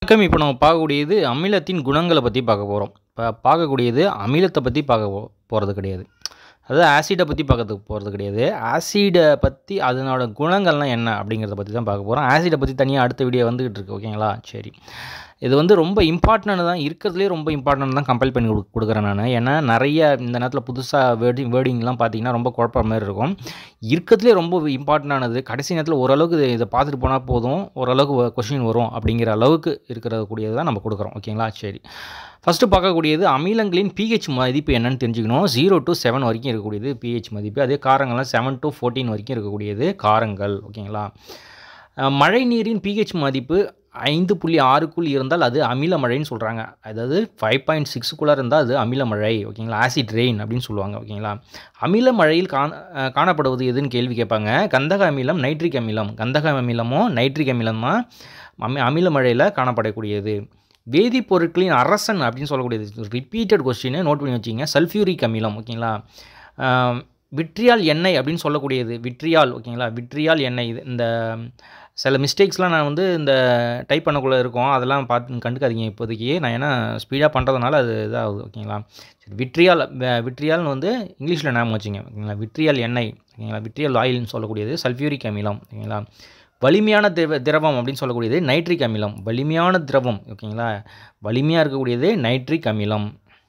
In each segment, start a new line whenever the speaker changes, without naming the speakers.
வணக்கம் இப்போ நம்ம பார்க்கக்கூடியது அமிலத்தின் குணங்களை பற்றி பார்க்க போகிறோம் இப்போ பார்க்கக்கூடியது அமிலத்தை பற்றி பார்க்க போ போகிறது கிடையாது அதாவது ஆசிடை பற்றி பார்க்கறதுக்கு போகிறது கிடையாது ஆசிடை பற்றி அதனோட குணங்கள்லாம் என்ன அப்படிங்கிறத பற்றி தான் பார்க்க போகிறோம் ஆசிடை பற்றி தனியாக அடுத்த வீடியோ வந்துகிட்டு இருக்கு ஓகேங்களா சரி இது வந்து ரொம்ப இம்பார்ட்டன்ட் தான் இருக்கிறதுலே ரொம்ப இம்பார்ட்டன்ட் தான் கம்பைல் பண்ணி கொடு கொடுக்குறேன் நான் ஏன்னா நிறைய இந்த நேரத்தில் புதுசாக வேர்டிங் வேர்டிங்லாம் பார்த்தீங்கன்னா ரொம்ப குழப்பற மாதிரி இருக்கும் இருக்கிறதுலே ரொம்ப இம்பார்ட்டண்டானது கடைசி நேரத்தில் ஓரளவுக்கு இதை- இதை பார்த்துட்டு போனால் போதும் ஓரளவுக்கு கொஷின் வரும் அப்படிங்கிற அளவுக்கு இருக்கிற கூடியது தான் நம்ம கொடுக்குறோம் ஓகேங்களா சரி ஃபஸ்ட்டு பார்க்கக்கூடியது அமிலங்களின் pH மதிப்பு என்னன்னு தெரிஞ்சுக்கணும் ஜீரோ டு செவன் வரைக்கும் இருக்கக்கூடியது pH மதிப்பு அதே காரங்கள்லாம் செவன் டு ஃபோர்டீன் வரைக்கும் இருக்கக்கூடியது காரங்கள் ஓகேங்களா அஹ் மழை நீரின் pH மதிப்பு ஐந்து புள்ளி ஆறுக்குள் இருந்தால் அது அமில மழைன்னு சொல்கிறாங்க அதாவது ஃபைவ் பாயிண்ட் சிக்ஸுக்குள்ளே இருந்தால் அது அமில மழை ஓகேங்களா ஆசிட் ரெயின் அப்படின்னு சொல்லுவாங்க ஓகேங்களா அமில மழையில் காண அஹ் காணப்படுவது எதுன்னு கேள்வி கேட்பாங்க கந்தக அமிலம் நைட்ரிக் அமிலம் கந்தக அமிலமோ நைட்ரிக் அமிலமா அமி அமில மழையில் காணப்படக்கூடியது வேதிப்பொருட்களின் அரசன் அப்படின்னு சொல்லக்கூடியது ரிப்பீட்டட் கொஸ்டின் நோட் பண்ணி வச்சிங்க சல்ஃபியூரிக் அமிலம் ஓகேங்களா ஆம், விட்ரியால் எண்ணெய் அப்படின்னு சொல்லக்கூடியது விட்ரியால் ஓகேங்களா விட்ரியால் எண்ணெய் இது இந்த சில மிஸ்டேக்ஸ்லாம் நான் வந்து இந்த டைப் பண்ணக்குள்ளே இருக்கும் அதெல்லாம் பார்த்து கண்டுக்காதீங்க இப்போதைக்கு நான் ஏன்னா ஸ்பீடாக பண்ணுறதுனால அது இதாகுது ஓகேங்களா சரி விட்ரியால் வே- விட்ரியால்னு வந்து இங்கிலீஷில் ஞாபகம் வச்சுங்க ஓகேங்களா விட்ரியால் எண்ணெய் ஓகேங்களா விட்ரியால் ஆயில்னு சொல்லக்கூடியது சல்ஃபியூரிக் அமிலம் ஓகேங்களா வலிமையான திரவ திரவம் அப்படின்னு சொல்லக்கூடியது நைட்ரிக் அமிலம் வலிமையான திரவம் ஓகேங்களா வலிமையாக இருக்கக்கூடியது நைட்ரிக் அமிலம்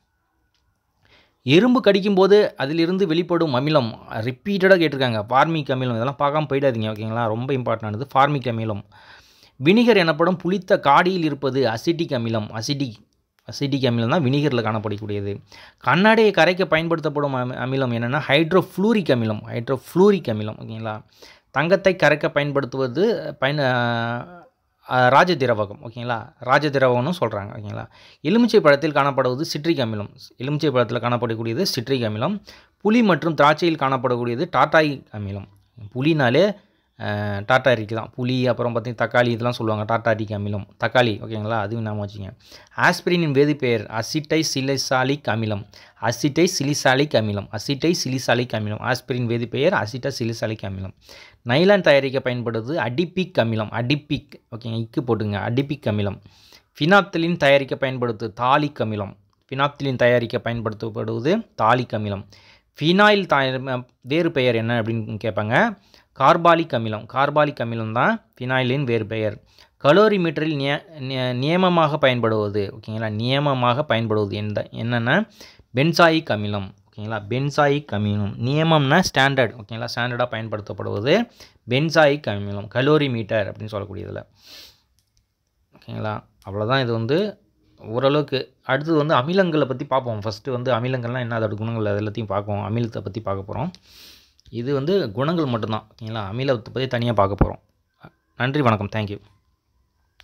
எறும்பு கடிக்கும்போது அதிலிருந்து வெளிப்படும் அமிலம் ரிப்பீட்டடாக கேட்டிருக்காங்க ஃபார்மிக் அமிலம் இதெல்லாம் பார்க்காம போயிடாதீங்க ஓகேங்களா ரொம்ப இம்பார்ட்டன்டானது ஃபார்மிக் அமிலம் வினிகர் எனப்படும் புளித்த காடியில் இருப்பது அசிட்டிக் அமிலம் அசிட்டிக் அசிட்டிக் அமிலம் தான் வினிகரில் காணப்படக்கூடியது கண்ணாடியை கரைக்க பயன்படுத்தப்படும் அமி- அமிலம் என்னென்னா ஹைட்ரோஃப்ளூரிக் அமிலம் ஹைட்ரோஃப்ளூரிக் அமிலம் ஓகேங்களா தங்கத்தை கரைக்க பயன்படுத்துவது பயன் அஹ், ராஜ திரவகம் ஓகேங்களா ராஜ திரவகம்னு சொல்கிறாங்க ஓகேங்களா எலுமிச்சை பழத்தில் காணப்படுவது சிட்ரிக் அமிலம் எலுமிச்சை பழத்தில் காணப்படக்கூடியது சிட்ரிக் அமிலம் புளி மற்றும் திராட்சையில் காணப்படக்கூடியது டாட்டாயிக் அமிலம் புளினாலே டாட்டாரிக் தான் புளி அப்புறம் பார்த்தீங்கன்னா தக்காளி இதெல்லாம் சொல்லுவாங்க டாட்டாரிக் அமிலம் தக்காளி ஓகேங்களா அதுவும் நாம வச்சுங்க ஆஸ்பிரினின் வேதிப்பெயர் அசிட்டை சிலிசாலிக் அமிலம் அசிட்டை சிலிசாலிக் அமிலம் அசிட்டை சிலிசாலிக் அமிலம் ஆஸ்பிரின் வேதிப்பெயர் அசிட்டை சிலிசாலிக் அமிலம் நைலான் தயாரிக்க பயன்படுவது அடிபிக் அமிலம் அடிபிக் ஓகேங்க இக்கு போட்டுங்க அடிபிக் அமிலம் ஃபினாப்தலின் தயாரிக்க பயன்படுத்து தாலிக் அமிலம் ஃபினாப்தலின் தயாரிக்க பயன்படுத்தப்படுவது தாலிக் அமிலம் ஃபினாயில் தயார் வேறு பெயர் என்ன அப்படின்னு கேட்பாங்க கார்பாலிக் அமிலம் கார்பாலிக் அமிலம் தான் ஃபினாயிலின் வேறு பெயர் கலோரி மீட்டரில் நிய நிய- நியமமாக பயன்படுவது ஓகேங்களா நியமமாக பயன்படுவது எந்த என்னென்ன பென்சாயிக் அமிலம் ஓகேங்களா பென்சாயிக் அமிலம் நியமம்னா ஸ்டாண்டர்ட் ஓகேங்களா ஸ்டாண்டர்டாக பயன்படுத்தப்படுவது பென்சாயிக் அமிலம் கலோரி மீட்டர் அப்படின்னு சொல்லக்கூடியதில் ஓகேங்களா அவ்வளோதான் இது வந்து ஓரளவுக்கு அடுத்தது வந்து அமிலங்களை பற்றி பார்ப்போம் ஃபஸ்ட்டு வந்து அமிலங்கள்லாம் என்ன அதோட குணங்கள் அது எல்லாத்தையும் பார்ப்போம் அமிலத்தை பற்றி பார்க்க போகிறோம் இது வந்து குணங்கள் மட்டும்தான் ஓகேங்களா அமிலத்தை பற்றி தனியாக பார்க்க போகிறோம் நன்றி வணக்கம் தேங்க்யூ